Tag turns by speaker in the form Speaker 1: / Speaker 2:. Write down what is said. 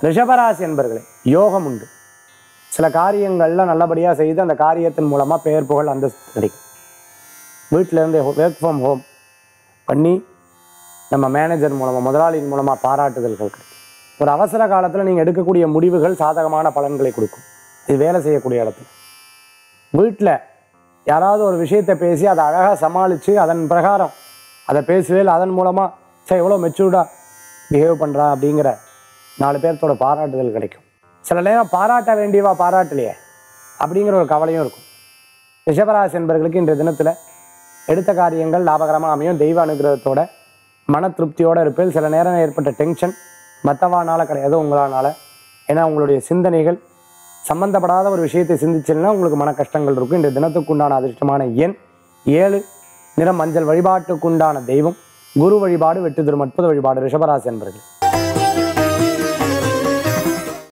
Speaker 1: ரிஷபராசி என்பர்களே யோகம் உண்டு சில காரியங்கள்ல நல்லபடியாக செய்து அந்த காரியத்தின் மூலமாக பெயர் புகழ் அந்தஸ்து கிடைக்கும் வீட்டில் இருந்தே ஒர்க் ஃப்ரம் ஹோம் பண்ணி நம்ம மேனேஜர் மூலமாக முதலாளியின் மூலமாக பாராட்டுதல்கள் கிடைக்கும் ஒரு அவசர காலத்தில் நீங்கள் எடுக்கக்கூடிய முடிவுகள் சாதகமான பலன்களை கொடுக்கும் இது வேலை செய்யக்கூடிய இடத்துல வீட்டில் யாராவது ஒரு விஷயத்தை பேசி அதை அழகாக சமாளித்து அதன் பிரகாரம் அதை பேசுவேல் அதன் மூலமாக சரி எவ்வளோ மெச்சூர்டாக பிஹேவ் பண்ணுறா அப்படிங்கிற நாலு பேர்த்தோட பாராட்டுதல் கிடைக்கும் சில நேரம் பாராட்ட வேண்டியவா பாராட்டலையே அப்படிங்கிற ஒரு கவலையும் இருக்கும் ரிஷபராசி என்பவர்களுக்கு இன்றைய தினத்தில் எடுத்த காரியங்கள் லாபகரமாக அமையும் தெய்வ அனுகிரகத்தோட மன திருப்தியோடு இருப்பேன் சில நேரம் ஏற்பட்ட டென்ஷன் மற்றவானால கிடையாது உங்களானால ஏன்னா உங்களுடைய சிந்தனைகள் சம்பந்தப்படாத ஒரு விஷயத்தை சிந்திச்சீங்கன்னா உங்களுக்கு மன கஷ்டங்கள் இருக்கும் இன்றைய தினத்துக்குண்டான அதிர்ஷ்டமான எண் ஏழு நிறம் மஞ்சள் வழிபாட்டுக்குண்டான தெய்வம் குரு வழிபாடு வெற்றி தரும் அற்புத வழிபாடு ரிஷபராசி என்பர்கள்